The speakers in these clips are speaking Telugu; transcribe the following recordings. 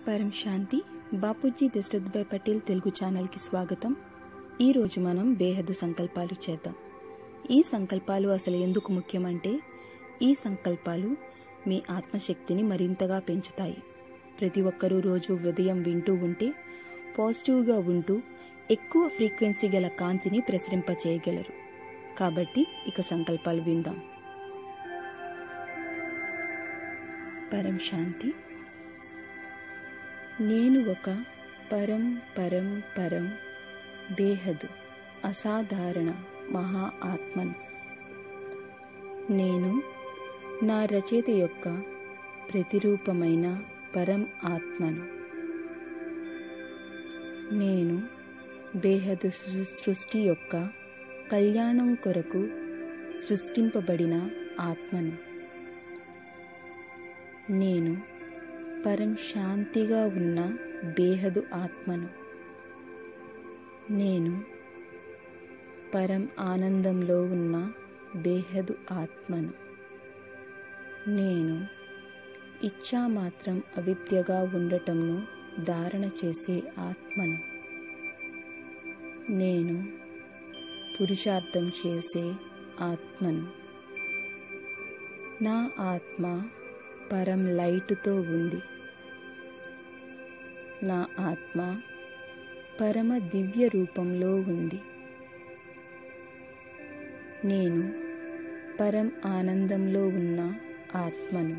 పరం శాంతి బాపూజీ దశరథ్భాయ్ పటేల్ తెలుగు ఛానల్కి స్వాగతం ఈరోజు మనం బేహదు సంకల్పాలు చేద్దాం ఈ సంకల్పాలు అసలు ఎందుకు ముఖ్యమంటే ఈ సంకల్పాలు మీ ఆత్మశక్తిని మరింతగా పెంచుతాయి ప్రతి ఒక్కరూ రోజు ఉదయం వింటూ ఉంటే పాజిటివ్గా ఉంటూ ఎక్కువ ఫ్రీక్వెన్సీ గల కాంతిని ప్రసరింపచేయగలరు కాబట్టి ఇక సంకల్పాలు విందాం పరం శాంతి నేను ఒక పరం పరం పరం బేహదు అసాధారణ మహా ఆత్మను నేను నా రచయిత యొక్క ప్రతిరూపమైన పరం ఆత్మను నేను బేహదు సృ- సృష్టి యొక్క కళ్యాణం కొరకు సృష్టింపబడిన ఆత్మను నేను పరం శాంతిగా ఉన్న బేహదు ఆత్మను నేను పరం ఆనందంలో ఉన్న బేహదు ఆత్మను నేను ఇచ్చా మాత్రం అవిద్యగా ఉండటంను ధారణ చేసే ఆత్మను నేను పురుషార్థం చేసే ఆత్మను నా ఆత్మ పరం లైటుతో ఉంది నా ఆత్మ పరమ దివ్య రూపంలో ఉంది నేను పరం ఆనందంలో ఉన్న ఆత్మను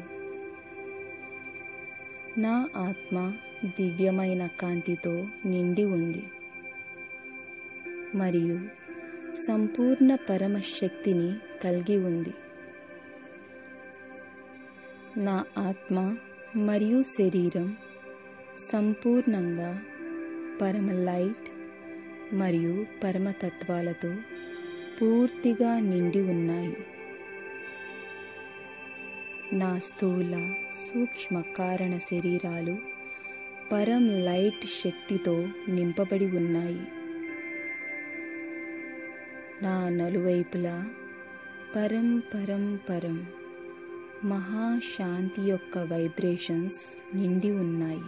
నా ఆత్మ దివ్యమైన కాంతితో నిండి ఉంది మరియు సంపూర్ణ పరమ శక్తిని కలిగి ఉంది నా ఆత్మ మరియు శరీరం సంపూర్ణంగా పరమ లైట్ మరియు పరమతత్వాలతో పూర్తిగా నిండి ఉన్నాయి నా స్థూల సూక్ష్మ కారణ శరీరాలు పరం లైట్ శక్తితో నింపబడి ఉన్నాయి నా నలువైపులా పరం పరం పరం మహాశాంతి యొక్క వైబ్రేషన్స్ నిండి ఉన్నాయి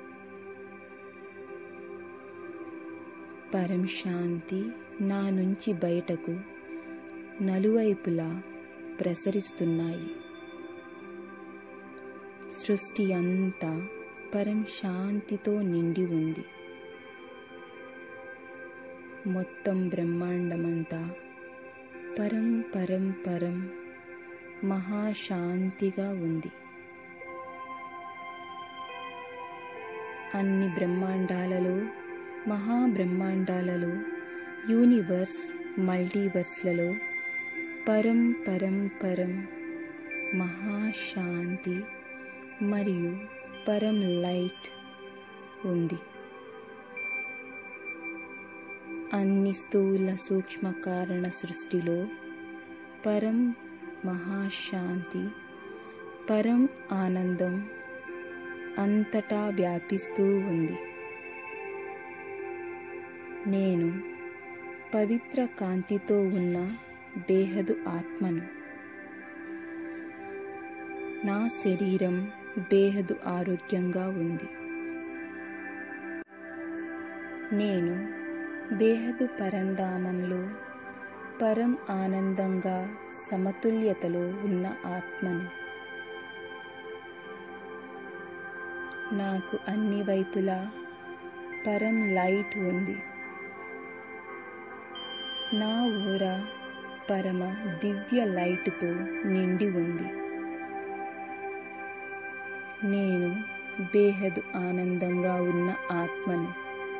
పరం శాంతి నా నుంచి బయటకు నలువైపులా ప్రసరిస్తున్నాయి సృష్టి అంతా పరం శాంతితో నిండి ఉంది మొత్తం బ్రహ్మాండమంతా పరం పరం పరం మహాశాంతిగా ఉంది అన్ని బ్రహ్మాండాలలో మహాబ్రహ్మాండాలలో యూనివర్స్ మల్టీవర్స్లలో పరం పరం పరం మహాశాంతి మరియు పరం లైట్ ఉంది అన్ని స్థూల సూక్ష్మ కారణ సృష్టిలో పరం మహాశాంతి పరం ఆనందం అంతటా వ్యాపిస్తూ ఉంది నేను పవిత్ర కాంతితో ఉన్న బేహదు ఆత్మను నా శరీరం బేహదు ఆరోగ్యంగా ఉంది నేను బేహదు పరంధామంలో పరం ఆనందంగా సమతుల్యతలో ఉన్న ఆత్మను నాకు అన్ని వైపులా పరం లైట్ ఉంది నా ఓర పరమ దివ్య లైట్తో నిండి ఉంది నేను బేహదు ఆనందంగా ఉన్న ఆత్మను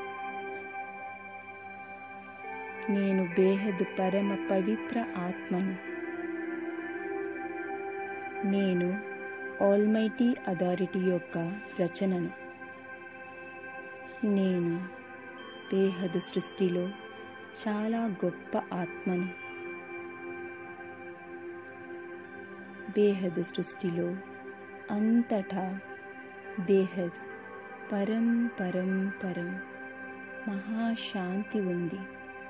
నేను బేహదు పరమ పవిత్ర ఆత్మను నేను ఆల్మైటీ అథారిటీ యొక్క రచనను నేను బేహదు సృష్టిలో చాలా గొప్ప ఆత్మను బేహదు సృష్టిలో అంతటా బేహద్ పరం పరం పరం మహాశాంతి ఉంది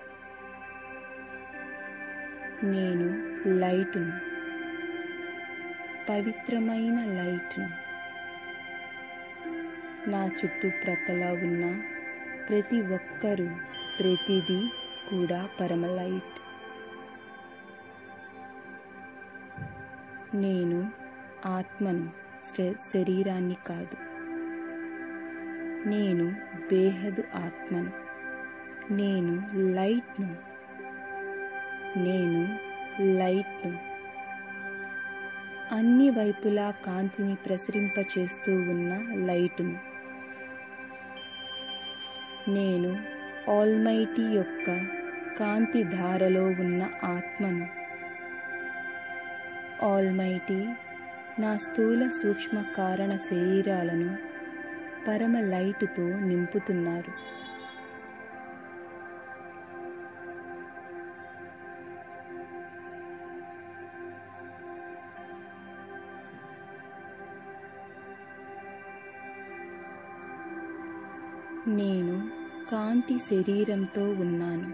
నేను లైటును పవిత్రమైన లైట్ను నా చుట్టుప్రక్కల ఉన్న ప్రతి ఒక్కరూ ప్రతిదీ కూడా పరమలైట్ నేను ఆత్మను శరీరాన్ని కాదు నేను బేహదు ఆత్మను నేను లైట్ను నేను లైట్ను అన్ని వైపులా కాంతిని ప్రసరింపచేస్తూ ఉన్న లైటును నేను ఆల్మైటీ యొక్క కాంతి ధారలో ఉన్న ఆత్మను ఆల్మైటీ నా స్థూల సూక్ష్మ కారణ శరీరాలను పరమ లైటుతో నింపుతున్నారు నేను కాంతి శరీరంతో ఉన్నాను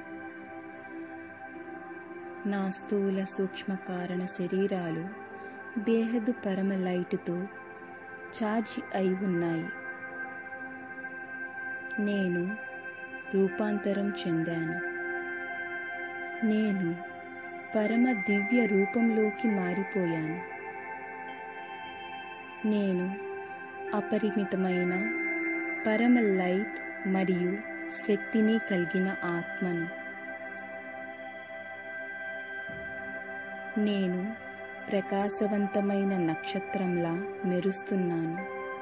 నా స్థూల సూక్ష్మ కారణ శరీరాలు బేహదు పరమ లైటుతో ఛార్జ్ అయి ఉన్నాయి నేను రూపాంతరం చెందాను నేను పరమ దివ్య రూపంలోకి మారిపోయాను నేను అపరిమితమైన పరమ లైట్ మరియు శక్తిని కలిగిన ఆత్మను నేను ప్రకాశవంతమైన నక్షత్రంలా మెరుస్తున్నాను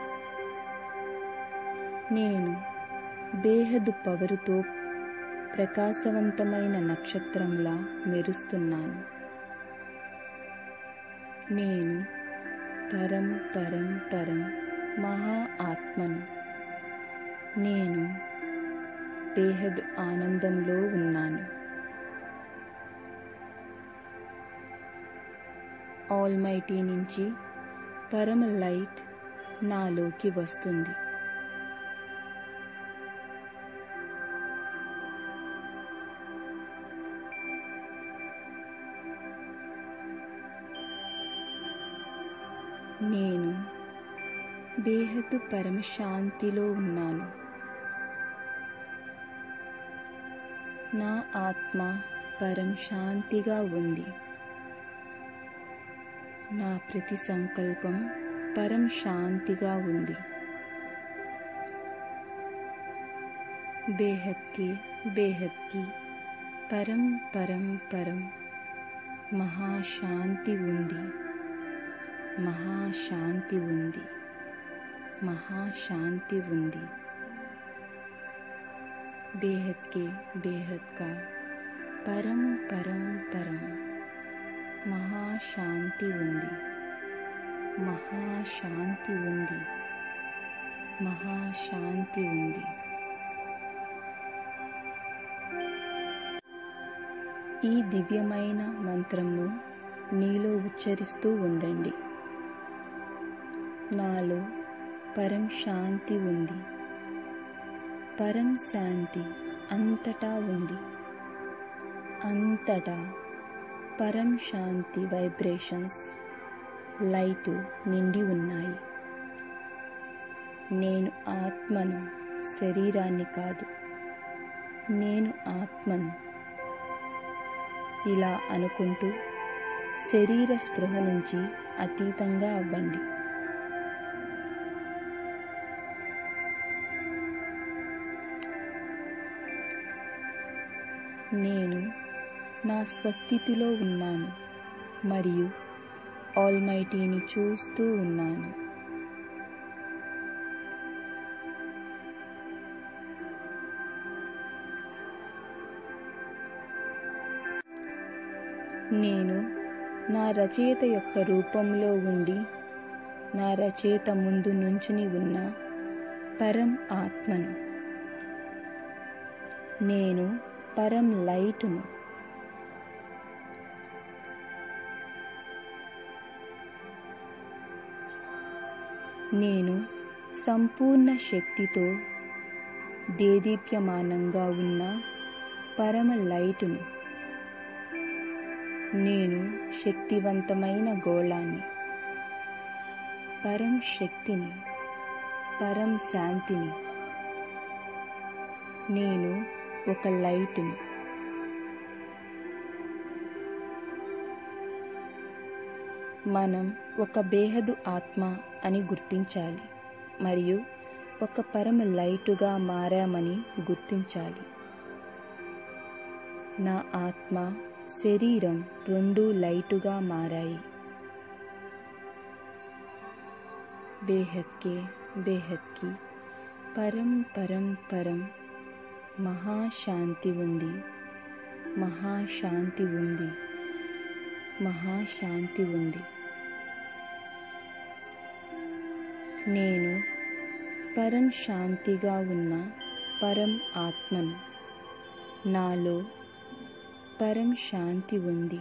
నేను బేహదు పవరుతో ప్రకాశవంతమైన నక్షత్రంలా మెరుస్తున్నాను నేను పరం పరం పరం మహా ఆత్మను నేను బేహద్ ఆనందంలో ఉన్నాను ఆల్మైటీ నుంచి పరమ లైట్ నాలోకి వస్తుంది నేను బేహద్దు పరమ శాంతిలో ఉన్నాను నా ఆత్మ పరం శాంతిగా ఉంది నా ప్రతి సంకల్పం పరం శాంతిగా ఉంది బేహద్కి బేహద్కి పరం పరం పరం మహాశాంతి ఉంది మహాశాంతి ఉంది మహాశాంతి ఉంది బేహద్ के बेहद का పరం పరం పరం మహాశాంతి ఉంది మహాశాంతి ఉంది మహాశాంతి ఉంది ఈ దివ్యమైన మంత్రంను నీలో ఉచ్చరిస్తూ ఉండండి నాలో పరం శాంతి ఉంది పరం శాంతి అంతటా ఉంది అంతటా పరం శాంతి వైబ్రేషన్స్ లైటు నిండి ఉన్నాయి నేను ఆత్మను శరీరాన్ని కాదు నేను ఆత్మను ఇలా అనుకుంటూ శరీర స్పృహ నుంచి అతీతంగా అవ్వండి నేను నా స్వస్థితిలో ఉన్నాను మరియు ఆల్మైటీని చూస్తూ ఉన్నాను నేను నా రచయిత యొక్క రూపంలో ఉండి నా రచయిత ముందు నుంచుని ఉన్న పరం ఆత్మను నేను పరం లైటును నేను సంపూర్ణ శక్తితో దేదీప్యమానంగా ఉన్న పరమ లైటును నేను శక్తివంతమైన గోళాన్ని పరం శక్తిని పరం శాంతిని నేను ఒక లైట్ని మనం ఒక బేహదు ఆత్మ అని గుర్తించాలి మరియు ఒక పరమ లైటుగా మారామని గుర్తించాలి నా ఆత్మ శరీరం రెండు లైటుగా మారాయి బేహద్కే బేహద్కి పరం పరం పరం మహాశాంతి ఉంది మహాశాంతి ఉంది మహాశాంతి ఉంది నేను పరం శాంతిగా ఉన్న పరం ఆత్మను నాలో పరం శాంతి ఉంది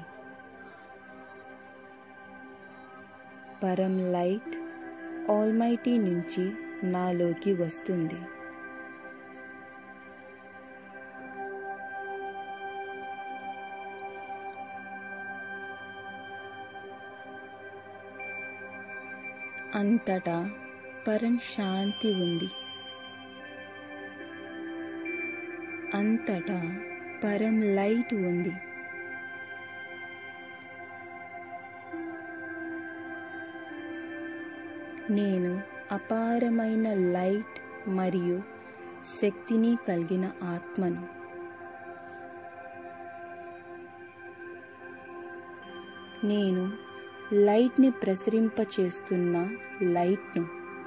పరం లైట్ ఆల్మైటీ నుంచి నాలోకి వస్తుంది అంతటా పరం శాంతి ఉంది అంతటా పరం లైట్ ఉంది నేను అపారమైన లైట్ మరియు శక్తిని కలిగిన ఆత్మను నేను లైట్ని ప్రసరింపచేస్తున్న లైట్ను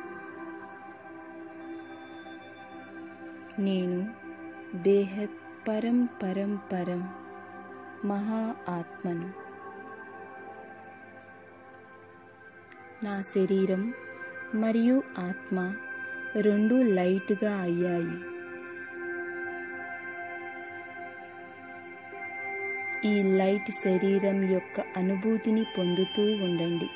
నేను బేహద్ పరం పరం పరం మహా ఆత్మను నా శరీరం మరియు ఆత్మ రెండు లైట్గా అయ్యాయి ఈ లైట్ శరీరం యొక్క అనుభూతిని పొందుతూ ఉండండి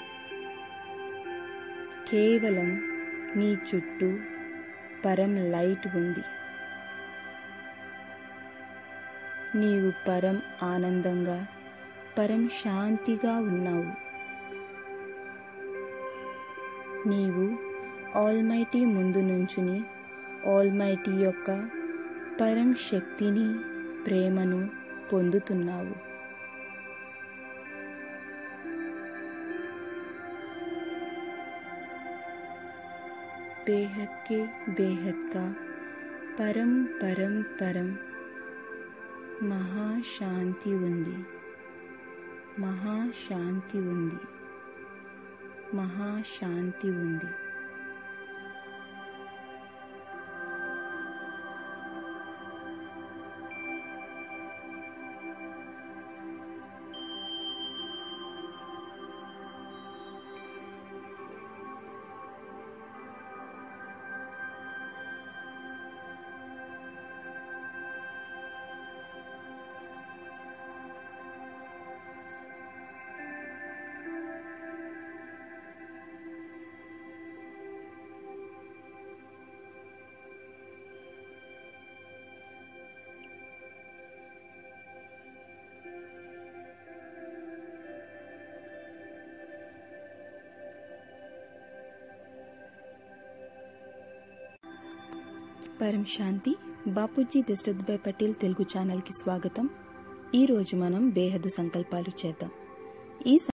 కేవలం నీ చుట్టూ పరం లైట్ ఉంది నీవు పరం ఆనందంగా పరం శాంతిగా ఉన్నావు నీవు ఆల్మైటీ ముందు నుంచుని ఆల్మైటీ యొక్క పరం శక్తిని ప్రేమను పొందుతున్నావు బేహద్ కే బేహద్ కా పరం పరం పరం మహాశాంతి ఉంది మహాశాంతి ఉంది మహాశాంతి ఉంది పరం శాంతి బాపూజీ దశరథ్భాయ్ పటేల్ తెలుగు ఛానల్కి స్వాగతం ఈరోజు మనం బేహదు సంకల్పాలు చేద్దాం ఈ